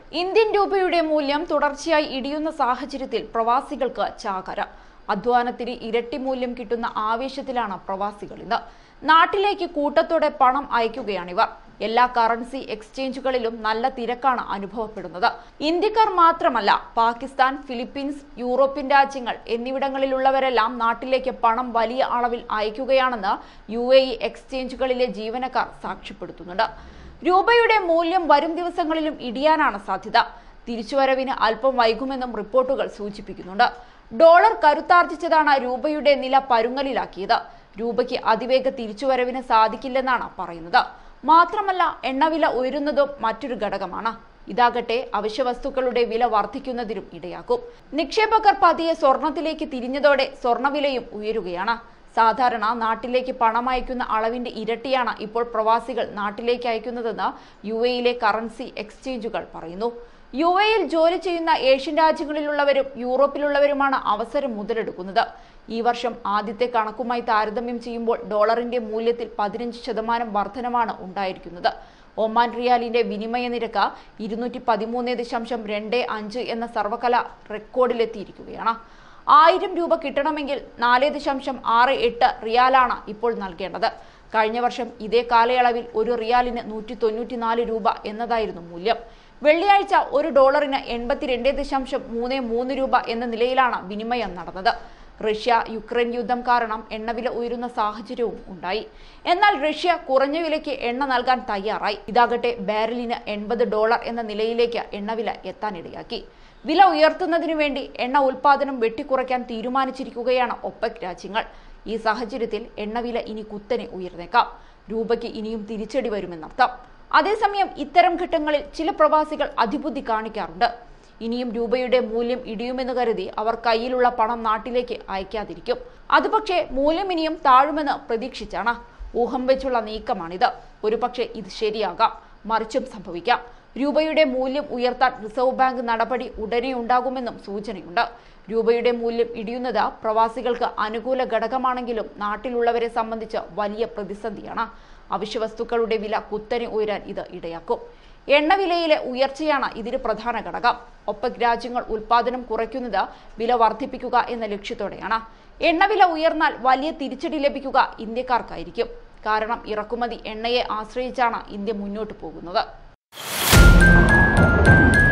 Indian രൂപയുടെ മൂല്യം തുടർച്ചയായി ഇടിയുന്ന സാഹചര്യത്തിൽ പ്രവാസികൾക്ക് ചാകര അധ്വാനത്തിന് ഇരട്ടി മൂല്യം കിട്ടുന്ന ആവേശത്തിലാണ് പ്രവാസികൾ ഇന്ന് നാട്ടിലേക്ക് കൂട്ടത്തോടെ പണം അയക്കുകയാണിവർ എല്ലാ കറൻസി എക്സ്ചേഞ്ചുകളിലും നല്ല തിരക്കാണ് അനുഭവപ്പെടുന്നത് ഇന്ത്യക്കാർ മാത്രമല്ല പാകിസ്ഥാൻ ഫിലിപ്പീൻസ് യൂറോപ്യൻ രാജ്യങ്ങൾ എന്നിവിടങ്ങളിലുള്ളവരെല്ലാം നാട്ടിലേക്ക് പണം വലിയ അളവിൽ അയക്കുകയാണെന്ന് യു എ ഇ എക്സ്ചേഞ്ചുകളിലെ ജീവനക്കാർ സാക്ഷ്യപ്പെടുത്തുന്നുണ്ട് രൂപയുടെ മൂല്യം വരും ദിവസങ്ങളിലും ഇടിയാനാണ് സാധ്യത തിരിച്ചുവരവിന് അല്പം വൈകുമെന്നും റിപ്പോർട്ടുകൾ സൂചിപ്പിക്കുന്നുണ്ട് ഡോളർ കരുത്താർജിച്ചതാണ് രൂപയുടെ നില പരുങ്ങലിലാക്കിയത് രൂപയ്ക്ക് അതിവേഗ തിരിച്ചുവരവിന് സാധിക്കില്ലെന്നാണ് പറയുന്നത് മാത്രമല്ല എണ്ണവില ഉയരുന്നതും മറ്റൊരു ഘടകമാണ് ഇതാകട്ടെ അവശ്യവസ്തുക്കളുടെ വില വർദ്ധിക്കുന്നതിനും ഇടയാക്കും നിക്ഷേപകർ പതിയെ സ്വർണത്തിലേക്ക് തിരിഞ്ഞതോടെ സ്വർണവിലയും ഉയരുകയാണ് സാധാരണ നാട്ടിലേക്ക് പണം അയക്കുന്ന അളവിന്റെ ഇരട്ടിയാണ് ഇപ്പോൾ പ്രവാസികൾ നാട്ടിലേക്ക് അയക്കുന്നതെന്ന് യു എയിലെ കറൻസി എക്സ്ചേഞ്ചുകൾ പറയുന്നു യു എയിൽ ജോലി ചെയ്യുന്ന ഏഷ്യൻ രാജ്യങ്ങളിലുള്ളവരും യൂറോപ്പിലുള്ളവരുമാണ് അവസരം മുതലെടുക്കുന്നത് ഈ വർഷം ആദ്യത്തെ കണക്കുമായി താരതമ്യം ചെയ്യുമ്പോൾ ഡോളറിന്റെ മൂല്യത്തിൽ പതിനഞ്ച് ശതമാനം വർധനമാണ് ഉണ്ടായിരിക്കുന്നത് ഒമാൻ റിയാലിന്റെ വിനിമയ നിരക്ക് ഇരുന്നൂറ്റി പതിമൂന്ന് ദശാംശം രണ്ട് അഞ്ച് എന്ന സർവകല റെക്കോർഡിലെത്തിയിരിക്കുകയാണ് ആയിരം രൂപ കിട്ടണമെങ്കിൽ നാല് ദശാംശം ആറ് എട്ട് റിയാലാണ് ഇപ്പോൾ നൽകേണ്ടത് കഴിഞ്ഞ വർഷം ഇതേ കാലയളവിൽ ഒരു റിയാലിന് നൂറ്റി തൊണ്ണൂറ്റിനാല് രൂപ എന്നതായിരുന്നു മൂല്യം വെള്ളിയാഴ്ച ഒരു ഡോളറിന് എൺപത്തിരണ്ട് ദശാംശം മൂന്ന് മൂന്ന് രൂപ എന്ന നിലയിലാണ് വിനിമയം നടന്നത് റഷ്യ യുക്രൈൻ യുദ്ധം കാരണം എണ്ണവില ഉയരുന്ന സാഹചര്യവും ഉണ്ടായി എന്നാൽ റഷ്യ കുറഞ്ഞ വിലയ്ക്ക് എണ്ണ നൽകാൻ തയ്യാറായി ഇതാകട്ടെ ബാരലിന് എൺപത് ഡോളർ എന്ന നിലയിലേക്ക് എണ്ണവില എത്താനിടയാക്കി വില ഉയർത്തുന്നതിനു വേണ്ടി എണ്ണ ഉൽപാദനം വെട്ടിക്കുറയ്ക്കാൻ തീരുമാനിച്ചിരിക്കുകയാണ് ഒപ്പക് രാജ്യങ്ങൾ ഈ സാഹചര്യത്തിൽ എണ്ണവില ഇനി കുത്തനെ ഉയർന്നേക്കാം രൂപയ്ക്ക് ഇനിയും തിരിച്ചടി വരുമെന്നർത്ഥം അതേസമയം ഇത്തരം ഘട്ടങ്ങളിൽ ചില പ്രവാസികൾ അതിബുദ്ധി കാണിക്കാറുണ്ട് ഇനിയും രൂപയുടെ മൂല്യം ഇടിയുമെന്ന് കരുതി അവർ കയ്യിലുള്ള പണം നാട്ടിലേക്ക് അയക്കാതിരിക്കും അത് പക്ഷേ മൂല്യം ഇനിയും താഴുമെന്ന് പ്രതീക്ഷിച്ചാണ് ഊഹം വെച്ചുള്ള നീക്കമാണിത് ഒരുപക്ഷെ ഇത് ശരിയാകാം മറിച്ചും സംഭവിക്കാം രൂപയുടെ മൂല്യം ഉയർത്താൻ റിസർവ് ബാങ്ക് നടപടി ഉടനെ ഉണ്ടാകുമെന്നും സൂചനയുണ്ട് രൂപയുടെ മൂല്യം ഇടിയുന്നത് പ്രവാസികൾക്ക് അനുകൂല ഘടകമാണെങ്കിലും നാട്ടിലുള്ളവരെ സംബന്ധിച്ച് വലിയ പ്രതിസന്ധിയാണ് അവശ്യവസ്തുക്കളുടെ വില കുത്തനെ ഉയരാൻ ഇത് ഇടയാക്കും എണ്ണവിലയിലെ ഉയർച്ചയാണ് ഇതിന് പ്രധാന ഘടകം ഒപ്പക് രാജ്യങ്ങൾ ഉൽപാദനം കുറയ്ക്കുന്നത് വില വർദ്ധിപ്പിക്കുക എന്ന ലക്ഷ്യത്തോടെയാണ് എണ്ണവില ഉയർന്നാൽ വലിയ തിരിച്ചടി ലഭിക്കുക ഇന്ത്യക്കാർക്കായിരിക്കും കാരണം ഇറക്കുമതി എണ്ണയെ ആശ്രയിച്ചാണ് ഇന്ത്യ മുന്നോട്ട് പോകുന്നത്